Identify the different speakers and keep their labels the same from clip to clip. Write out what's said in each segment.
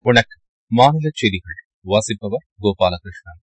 Speaker 1: வணக்கம் மாநில செய்திகள் வாசிப்பவர் கோபாலகிருஷ்ணன்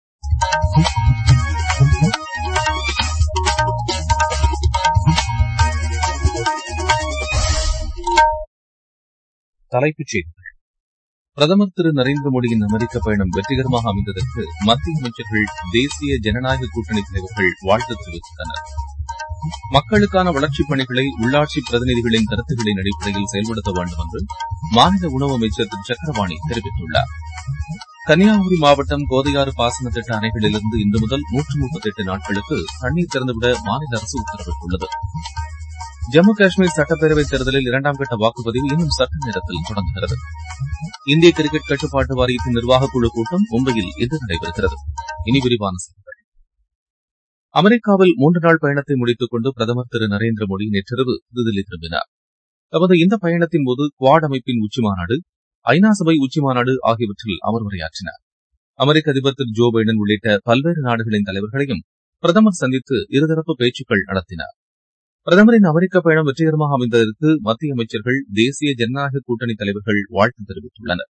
Speaker 1: தலைப்புச் செய்திகள் பிரதமர் திரு நரேந்திர மோடியின் அமெரிக்க பயணம் வெற்றிகரமாக அமைந்ததற்கு மத்திய அமைச்சர்கள் தேசிய ஜனநாயக கூட்டணி தலைவர்கள் வாழ்த்து தெரிவித்துள்ளனர் மக்களுக்கான வளர்ச்சிப் பணிகளை உள்ளாட்சி பிரதிநிதிகளின் கருத்துக்களின் அடிப்படையில் செயல்படுத்த வேண்டும் என்று மாநில உணவு அமைச்சர் திரு சக்கரபாணி தெரிவித்துள்ளார் கன்னியாகுமரி மாவட்டம் கோதையாறு பாசன திட்ட அணைகளிலிருந்து இன்று முதல் நூற்று முப்பத்தி எட்டு நாட்களுக்கு தண்ணீர் திறந்துவிட மாநில அரசு உத்தரவிட்டுள்ளது ஜம்மு காஷ்மீர் சட்டப்பேரவைத் தேர்தலில் இரண்டாம் கட்ட வாக்குப்பதிவு இன்னும் சற்று நேரத்தில் தொடங்குகிறது இந்திய கிரிக்கெட் கட்டுப்பாட்டு வாரியத்தின் நிர்வாகக் குழு கூட்டம் மும்பையில் இன்று நடைபெறுகிறது இனி விரிவான செய்திகள் அமெரிக்காவில் மூன்று நாள் பயணத்தை முடித்துக் கொண்டு பிரதமர் திரு நரேந்திர மோடி நேற்றிரவு புதுதில்லி திரும்பினார் தமது இந்த பயணத்தின் போது குவாட் அமைப்பின் உச்சிமாநாடு ஐநா சபை உச்சிமாநாடு ஆகியவற்றில் அவர் உரையாற்றினார் அமெரிக்க அதிபர் திரு ஜோ பைடன் உள்ளிட்ட பல்வேறு நாடுகளின் தலைவர்களையும் பிரதமர் சந்தித்து இருதரப்பு பேச்சுக்கள் நடத்தினார் பிரதமரின் அமெரிக்க பயணம் வெற்றிகரமாக அமைந்ததற்கு மத்திய அமைச்சர்கள் தேசிய ஜனநாயக கூட்டணி தலைவர்கள் வாழ்த்து தெரிவித்துள்ளனர்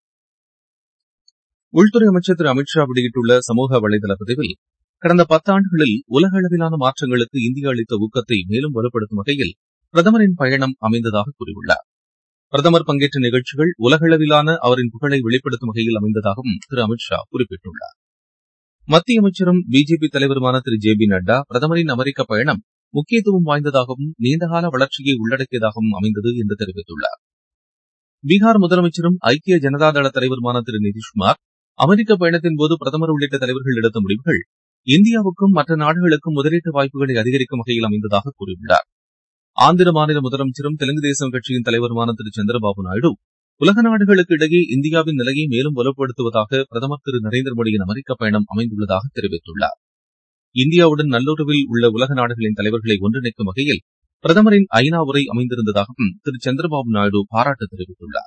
Speaker 1: உள்துறை அமைச்சர் திரு அமித்ஷா வெளியிட்டுள்ள சமூக வலைதள பதிவில் கடந்த பத்தாண்டுகளில் உலக அளவிலான மாற்றங்களுக்கு இந்தியா அளித்த ஊக்கத்தை மேலும் வலுப்படுத்தும் வகையில் பிரதமரின் பயணம் அமைந்ததாக கூறியுள்ளார் பிரதமர் பங்கேற்ற நிகழ்ச்சிகள் உலகளவிலான அவரின் புகழை வெளிப்படுத்தும் வகையில் அமைந்ததாகவும் திரு அமித்ஷா குறிப்பிட்டுள்ளார் மத்திய அமைச்சரும் பிஜேபி தலைவருமான திரு ஜே பி நட்டா பிரதமரின் அமெரிக்க பயணம் முக்கியத்துவம் வாய்ந்ததாகவும் நீண்டகால வளர்ச்சியை உள்ளடக்கியதாகவும் அமைந்தது என்று தெரிவித்துள்ளார் பீகார் முதலமைச்சரும் ஐக்கிய ஜனதாதள தலைவருமான திரு நிதிஷ்குமார் அமெரிக்க பயணத்தின் போது பிரதமர் உள்ளிட்ட தலைவர்கள் எடுத்த முடிவுகள் இந்தியாவுக்கும் மற்ற நாடுகளுக்கும் முதலீட்டு வாய்ப்புகளை அதிகரிக்கும் வகையில் அமைந்ததாக கூறியுள்ளார் ஆந்திர மாநில முதலமைச்சரும் தெலுங்கு தேசம் கட்சியின் தலைவருமான திரு சந்திரபாபு நாயுடு உலக நாடுகளுக்கு இடையே இந்தியாவின் நிலையை மேலும் வலுப்படுத்துவதாக பிரதமர் திரு நரேந்திர மோடியின் அமெரிக்க பயணம் அமைந்துள்ளதாக தெரிவித்துள்ளார் இந்தியாவுடன் நல்லுறவில் உள்ள உலக நாடுகளின் தலைவர்களை ஒன்றிணைக்கும் வகையில் பிரதமரின் ஐநா உரை அமைந்திருந்ததாகவும் திரு சந்திரபாபு நாயுடு பாராட்டு தெரிவித்துள்ளார்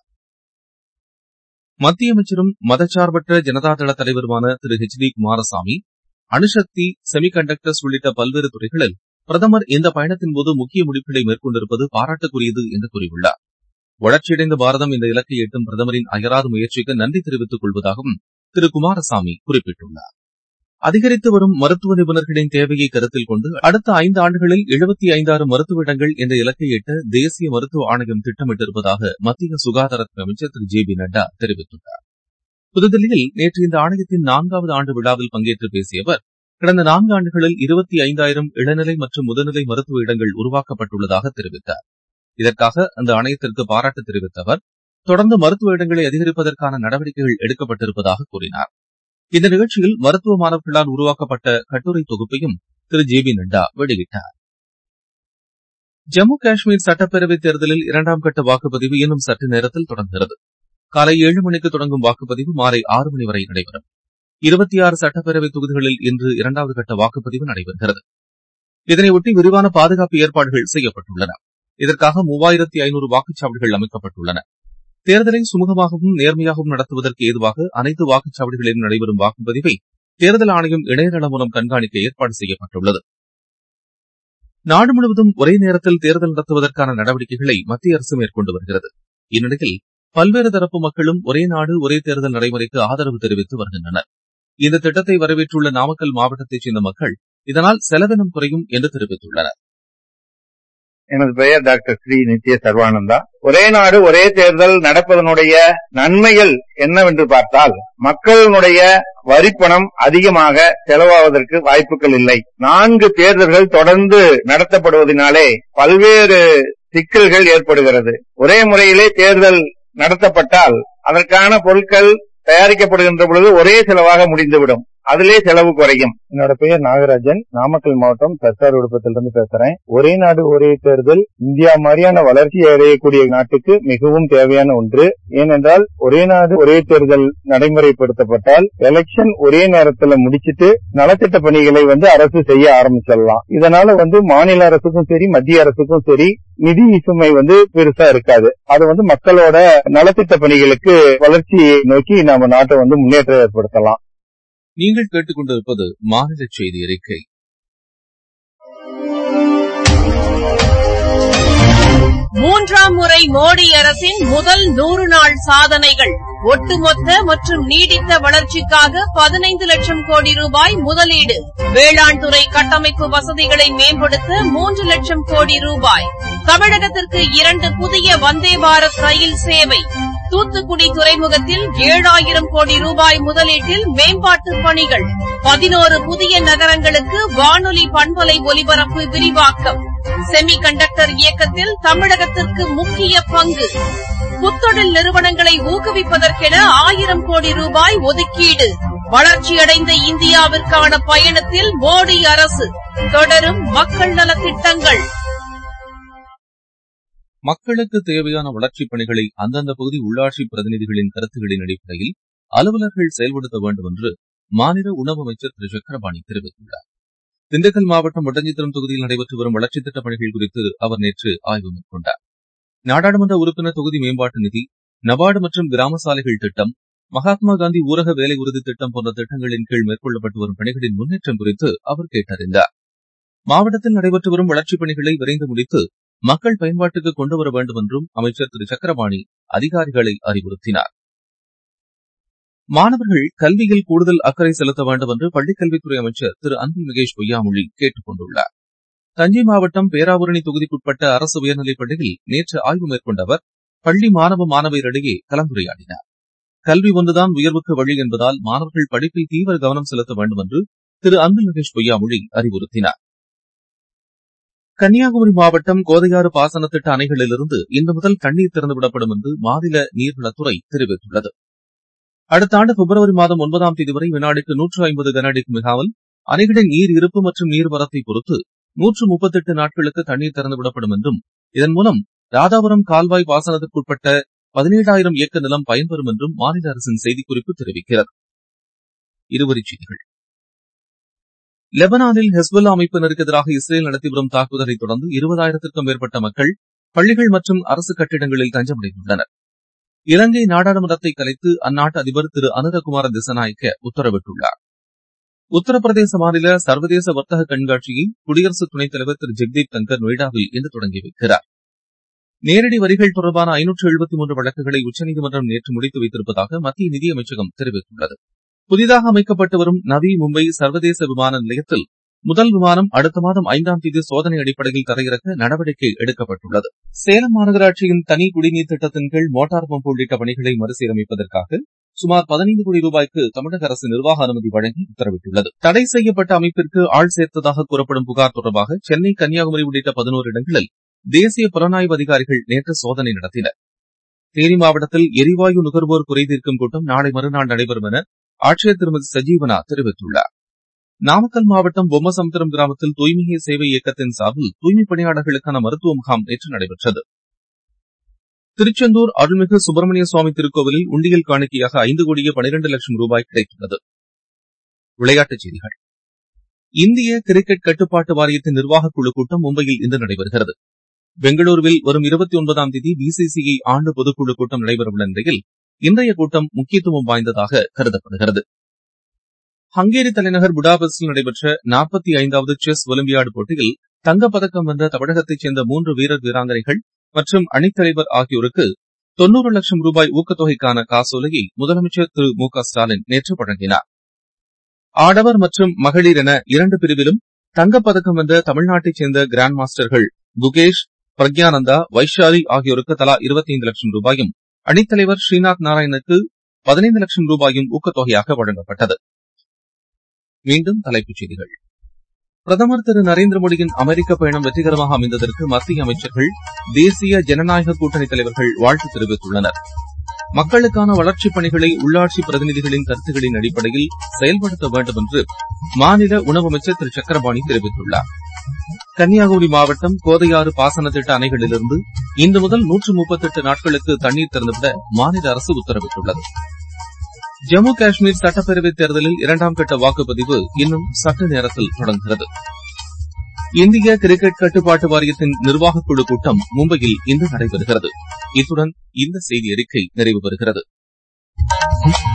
Speaker 1: மத்திய அமைச்சரும் மதச்சார்பற்ற ஜனதாதள தலைவருமான திரு ஹெச் டி குமாரசாமி அணுசக்தி செமிகண்டக்டர்ஸ் உள்ளிட்ட பல்வேறு துறைகளில் பிரதமர் இந்த பயணத்தின் போது முக்கிய முடிவுகளை மேற்கொண்டிருப்பது பாராட்டுக்குரியது என்று கூறியுள்ளார் வளர்ச்சியடைந்த பாரதம் இந்த இலக்கை எட்டும் பிரதமரின் அயராத முயற்சிக்கு நன்றி தெரிவித்துக் கொள்வதாகவும் திரு குமாரசாமி குறிப்பிட்டுள்ளார் அதிகரித்து வரும் மருத்துவ நிபுணர்களின் தேவையை கருத்தில் கொண்டு அடுத்த ஐந்து ஆண்டுகளில் எழுபத்தி ஐந்தாயிரம் மருத்துவ இடங்கள் என்ற இலக்கை எட்ட தேசிய மருத்துவ ஆணையம் திட்டமிட்டிருப்பதாக மத்திய சுகாதாரத்துறை அமைச்சர் திரு ஜே பி நட்டா தெரிவித்துள்ளார் புதுதில்லியில் நேற்று இந்த ஆணையத்தின் நான்காவது ஆண்டு விழாவில் பங்கேற்று பேசிய அவர் கடந்த நான்கு ஆண்டுகளில் இருபத்தி ஐந்தாயிரம் இளநிலை மற்றும் முதுநிலை மருத்துவ இடங்கள் உருவாக்கப்பட்டுள்ளதாக தெரிவித்தார் இதற்காக அந்த ஆணையத்திற்கு பாராட்டு தெரிவித்த அவர் தொடர்ந்து மருத்துவ இடங்களை அதிகரிப்பதற்கான நடவடிக்கைகள் எடுக்கப்பட்டிருப்பதாக கூறினார் இந்த நிகழ்ச்சியில் மருத்துவ மாணவர்களால் உருவாக்கப்பட்ட கட்டுரை தொகுப்பையும் திரு ஜே பி நட்டா வெளியிட்டார் ஜம்மு காஷ்மீர் சட்டப்பேரவைத் தேர்தலில் இரண்டாம் கட்ட வாக்குப்பதிவு இன்னும் சற்று நேரத்தில் தொடங்குகிறது காலை ஏழு மணிக்கு தொடங்கும் வாக்குப்பதிவு மாலை ஆறு மணி வரை நடைபெறும் இருபத்தி ஆறு சட்டப்பேரவை தொகுதிகளில் இன்று இரண்டாவது கட்ட வாக்குப்பதிவு நடைபெறுகிறது இதனையொட்டி விரிவான பாதுகாப்பு ஏற்பாடுகள் செய்யப்பட்டுள்ளன இதற்காக மூவாயிரத்தி ஐநூறு வாக்குச்சாவடிகள் அமைக்கப்பட்டுள்ளன தேர்தலை சுமூகமாகவும் நேர்மையாகவும் நடத்துவதற்கு ஏதுவாக அனைத்து வாக்குச்சாவடிகளிலும் நடைபெறும் வாக்குப்பதிவை தேர்தல் ஆணையம் இணையதளம் மூலம் கண்காணிக்க ஏற்பாடு செய்யப்பட்டுள்ளது நாடு முழுவதும் ஒரே நேரத்தில் தேர்தல் நடத்துவதற்கான நடவடிக்கைகளை மத்திய அரசு மேற்கொண்டு வருகிறது இந்நிலையில் பல்வேறு தரப்பு மக்களும் ஒரே நாடு ஒரே தேர்தல் நடைமுறைக்கு ஆதரவு தெரிவித்து வருகின்றனர் இந்த திட்டத்தை வரவேற்றுள்ள நாமக்கல் மாவட்டத்தைச் சேர்ந்த மக்கள் இதனால் செலவினம் குறையும் என்று தெரிவித்துள்ளனர்
Speaker 2: எனது பெயர் டாக்டர் ஸ்ரீ நித்ய சர்வானந்தா ஒரே நாடு ஒரே தேர்தல் நடப்பதனுடைய நன்மைகள் என்னவென்று பார்த்தால் மக்களுடைய வரிப்பணம் அதிகமாக செலவாவதற்கு வாய்ப்புகள் இல்லை நான்கு தேர்தல்கள் தொடர்ந்து நடத்தப்படுவதனாலே பல்வேறு சிக்கல்கள் ஏற்படுகிறது ஒரே முறையிலே தேர்தல் நடத்தப்பட்டால் அதற்கான பொருட்கள் தயாரிக்கப்படுகின்ற பொழுது ஒரே செலவாக முடிந்துவிடும் அதிலே செலவு குறையும்
Speaker 3: என்னோட பெயர் நாகராஜன் நாமக்கல் மாவட்டம் சர்க்கார் விடுப்பத்திலிருந்து பேசுறேன் ஒரே நாடு ஒரே தேர்தல் இந்தியா மாதிரியான வளர்ச்சி அடையக்கூடிய நாட்டுக்கு மிகவும் தேவையான ஒன்று ஏனென்றால் ஒரே நாடு ஒரே தேர்தல் நடைமுறைப்படுத்தப்பட்டால் எலெக்ஷன் ஒரே நேரத்தில் முடிச்சிட்டு நலத்திட்ட பணிகளை வந்து அரசு செய்ய ஆரம்பிச்சிடலாம் இதனால வந்து மாநில அரசுக்கும் சரி மத்திய அரசுக்கும் சரி நிதி சுமை வந்து பெருசா இருக்காது அது வந்து மக்களோட நலத்திட்ட பணிகளுக்கு வளர்ச்சியை நோக்கி நம்ம நாட்டை வந்து முன்னேற்றம் ஏற்படுத்தலாம்
Speaker 1: நீங்கள் கேட்டுக்கொண்டிருப்பது மாநில செய்தி அறிக்கை
Speaker 4: மூன்றாம் முறை மோடி அரசின் முதல் நூறு நாள் சாதனைகள் ஒட்டுமொத்த மற்றும் நீடித்த வளர்ச்சிக்காக பதினைந்து லட்சம் கோடி ரூபாய் முதலீடு வேளாண் துறை கட்டமைப்பு வசதிகளை மேம்படுத்த மூன்று லட்சம் கோடி ரூபாய் தமிழகத்திற்கு இரண்டு புதிய வந்தே பாரத் ரயில் சேவை தூத்துக்குடி துறைமுகத்தில் ஏழாயிரம் கோடி ரூபாய் முதலீட்டில் மேம்பாட்டு பணிகள் பதினோரு புதிய நகரங்களுக்கு வானொலி பண்பலை ஒலிபரப்பு விரிவாக்கம் செமி கண்டக்டர் இயக்கத்தில் தமிழகத்திற்கு முக்கிய பங்கு புத்தொழில் நிறுவனங்களை ஊக்குவிப்பதற்கென ஆயிரம் கோடி ரூபாய் ஒதுக்கீடு வளர்ச்சியடைந்த இந்தியாவிற்கான பயணத்தில் மோடி அரசு தொடரும் மக்கள் நலத்திட்டங்கள்
Speaker 1: மக்களுக்கு தேவையான வளர்ச்சிப் பணிகளை அந்தந்த பகுதி உள்ளாட்சி பிரதிநிதிகளின் கருத்துகளின் அடிப்படையில் அலுவலர்கள் செயல்படுத்த வேண்டும் என்று மாநில உணவு அமைச்சர் திரு சக்கரபாணி தெரிவித்துள்ளார் திண்டுக்கல் மாவட்டம் ஒட்டஞ்சித்திரம் தொகுதியில் நடைபெற்று வரும் வளர்ச்சித் திட்டப் பணிகள் குறித்து அவர் நேற்று ஆய்வு மேற்கொண்டார் நாடாளுமன்ற உறுப்பினர் தொகுதி மேம்பாட்டு நிதி நபார்டு மற்றும் கிராம சாலைகள் திட்டம் மகாத்மா காந்தி ஊரக வேலை உறுதி திட்டம் போன்ற திட்டங்களின் கீழ் மேற்கொள்ளப்பட்டு வரும் பணிகளின் முன்னேற்றம் குறித்து அவர் கேட்டறிந்தார் மாவட்டத்தில் நடைபெற்று வரும் வளர்ச்சிப் பணிகளை விரைந்து முடித்து மக்கள் பயன்பாட்டுக்கு கொண்டு வர வேண்டும் என்றும் அமைச்சர் திரு சக்கரபாணி அதிகாரிகளை அறிவுறுத்தினார் மாணவர்கள் கல்வியில் கூடுதல் அக்கறை செலுத்த வேண்டும் என்று பள்ளிக்கல்வித்துறை அமைச்சர் திரு அன்பில் மகேஷ் பொய்யாமொழி கேட்டுக் கொண்டுள்ளார் தஞ்சை மாவட்டம் பேராவூரணி தொகுதிக்குட்பட்ட அரசு உயர்நிலைப் பள்ளியில் நேற்று ஆய்வு மேற்கொண்ட அவர் பள்ளி மாணவ மாணவியரிடையே கலந்துரையாடினார் கல்வி ஒன்றுதான் உயர்வுக்கு வழி என்பதால் மாணவர்கள் படிப்பில் தீவிர கவனம் செலுத்த வேண்டும் என்று திரு அன்பில் மகேஷ் பொய்யாமொழி அறிவுறுத்தினார் கன்னியாகுமரி மாவட்டம் கோதையாறு பாசன திட்ட அணைகளிலிருந்து இன்று முதல் தண்ணீர் திறந்துவிடப்படும் என்று மாநில நீர்வளத்துறை தெரிவித்துள்ளது அடுத்த ஆண்டு பிப்ரவரி மாதம் ஒன்பதாம் தேதி வரை வினாடிக்கு நூற்று ஐம்பது கனஅடிக்கு மிகாமல் அணைகளின் நீர் இருப்பு மற்றும் நீர்வரத்தை பொறுத்து நூற்று முப்பத்தெட்டு நாட்களுக்கு தண்ணீர் திறந்துவிடப்படும் என்றும் இதன் மூலம் ராதாபுரம் கால்வாய் பாசனத்திற்குட்பட்ட பதினேழாயிரம் ஏக்கர் நிலம் பயன்பெறும் என்றும் மாநில அரசின் செய்திக்குறிப்பு தெரிவிக்கிறது இருவரிச் செய்திகள் லெபனானில் ஹெஸ்புல்லா அமைப்பினருக்கு எதிராக இஸ்ரேல் நடத்தி வரும் தாக்குதலை தொடர்ந்து இருபதாயிரத்திற்கும் மேற்பட்ட மக்கள் பள்ளிகள் மற்றும் அரசு கட்டிடங்களில் தஞ்சமடைந்துள்ளனர் இலங்கை நாடாளுமன்றத்தை கலைத்து அந்நாட்டு அதிபர் திரு அனுரகுமார திசநாயக்க உத்தரவிட்டுள்ளார் உத்தரப்பிரதேச மாநில சர்வதேச வர்த்தக கண்காட்சியை குடியரசு துணைத் தலைவர் திரு ஜெக்தீப் தங்கர் நொய்டாவில் இன்று தொடங்கி வைக்கிறார் நேரடி வரிகள் தொடர்பான ஐநூற்று எழுபத்தி மூன்று வழக்குகளை உச்சநீதிமன்றம் நேற்று முடித்து வைத்திருப்பதாக மத்திய நிதியமைச்சகம் தெரிவித்துள்ளது புதிதாக அமைக்கப்பட்டு வரும் நவி மும்பை சர்வதேச விமான நிலையத்தில் முதல் விமானம் அடுத்த மாதம் ஐந்தாம் தேதி சோதனை அடிப்படையில் தரையிறக்க நடவடிக்கை எடுக்கப்பட்டுள்ளது சேலம் மாநகராட்சியின் தனி குடிநீர் திட்டத்தின் கீழ் மோட்டார் பம்ப் உள்ளிட்ட பணிகளை மறுசீரமைப்பதற்காக சுமார் பதினைந்து கோடி ரூபாய்க்கு தமிழக அரசு நிர்வாக அனுமதி வழங்கி உத்தரவிட்டுள்ளது தடை செய்யப்பட்ட அமைப்பிற்கு ஆள் சேர்த்ததாக கூறப்படும் புகார் தொடர்பாக சென்னை கன்னியாகுமரி உள்ளிட்ட பதினோரு இடங்களில் தேசிய புலனாய்வு அதிகாரிகள் நேற்று சோதனை நடத்தினர் தேனி மாவட்டத்தில் எரிவாயு நுகர்வோர் குறைதீர்க்கும் கூட்டம் நாளை மறுநாள் நடைபெறும் என ஆட்சியர் திருமதி சஜீவனா தெரிவித்துள்ளார் நாமக்கல் மாவட்டம் பொம்மசமுத்திரம் கிராமத்தில் தூய்மையே சேவை இயக்கத்தின் சார்பில் தூய்மைப் பணியாளர்களுக்கான மருத்துவ முகாம் நேற்று நடைபெற்றது திருச்செந்தூர் அருள்மிகு சுப்பிரமணிய சுவாமி திருக்கோவிலில் உண்டியல் காணிக்கையாக ஐந்து கோடியே பனிரெண்டு லட்சம் ரூபாய் கிடைத்துள்ளது விளையாட்டுச் செய்திகள் இந்திய கிரிக்கெட் கட்டுப்பாட்டு வாரியத்தின் நிர்வாகக் குழு கூட்டம் மும்பையில் இன்று நடைபெறுகிறது பெங்களூருவில் வரும் இருபத்தி ஒன்பதாம் தேதி பிசிசிஐ ஆண்டு பொதுக்குழு கூட்டம் நடைபெறவுள்ள நிலையில் இன்றைய கூட்டம் முக்கியத்துவம் வாய்ந்ததாக கருதப்படுகிறது ஹங்கேரி தலைநகர் புடாபெஸ்டில் நடைபெற்ற நாற்பத்தி ஐந்தாவது செஸ் ஒலிம்பியாடு போட்டியில் தங்கப்பதக்கம் வென்ற தமிழகத்தைச் சேர்ந்த மூன்று வீரர் வீராங்கனைகள் மற்றும் அணித்தலைவர் ஆகியோருக்கு தொன்னூறு லட்சம் ரூபாய் ஊக்கத்தொகைக்கான காசோலையை முதலமைச்சர் திரு மு க ஸ்டாலின் நேற்று வழங்கினார் ஆடவர் மற்றும் மகளிர் என இரண்டு பிரிவிலும் தங்கப்பதக்கம் வென்ற தமிழ்நாட்டைச் சேர்ந்த கிராண்ட் மாஸ்டர்கள் குகேஷ் பிரக்யானந்தா வைஷாலி ஆகியோருக்கு தலா இருபத்தி ஐந்து லட்சம் ரூபாயும் அணித்தலைவர் ஸ்ரீநாத் நாராயணுக்கு பதினைந்து லட்சம் ரூபாயும் ஊக்கத்தொகையாக வழங்கப்பட்டது மீண்டும் தலைப்புச் செய்திகள் பிரதமர் திரு நரேந்திர மோடியின் அமெரிக்க பயணம் வெற்றிகரமாக அமைந்ததற்கு மத்திய அமைச்சர்கள் தேசிய ஜனநாயக கூட்டணி தலைவர்கள் வாழ்த்து தெரிவித்துள்ளனர் மக்களுக்கான வளர்ச்சிப் பணிகளை உள்ளாட்சி பிரதிநிதிகளின் கருத்துகளின் அடிப்படையில் செயல்படுத்த வேண்டும் என்று மாநில உணவு அமைச்சர் திரு சக்கரபாணி தெரிவித்துள்ளார் கன்னியாகுமரி மாவட்டம் கோதையாறு பாசன திட்ட அணைகளிலிருந்து இன்று முதல் நூற்று முப்பத்தெட்டு நாட்களுக்கு தண்ணீர் திறந்துவிட மாநில அரசு உத்தரவிட்டுள்ளது ஜம்மு காஷ்மீர் சட்டப்பேரவைத் தேர்தலில் இரண்டாம் கட்ட வாக்குப்பதிவு இன்னும் சற்று நேரத்தில் தொடங்குகிறது இந்திய கிரிக்கெட் கட்டுப்பாட்டு வாரியத்தின் நிர்வாகக் குழு கூட்டம் மும்பையில் இன்று நடைபெறுகிறது இத்துடன் இந்த செய்தி அறிக்கை நிறைவு பெறுகிறது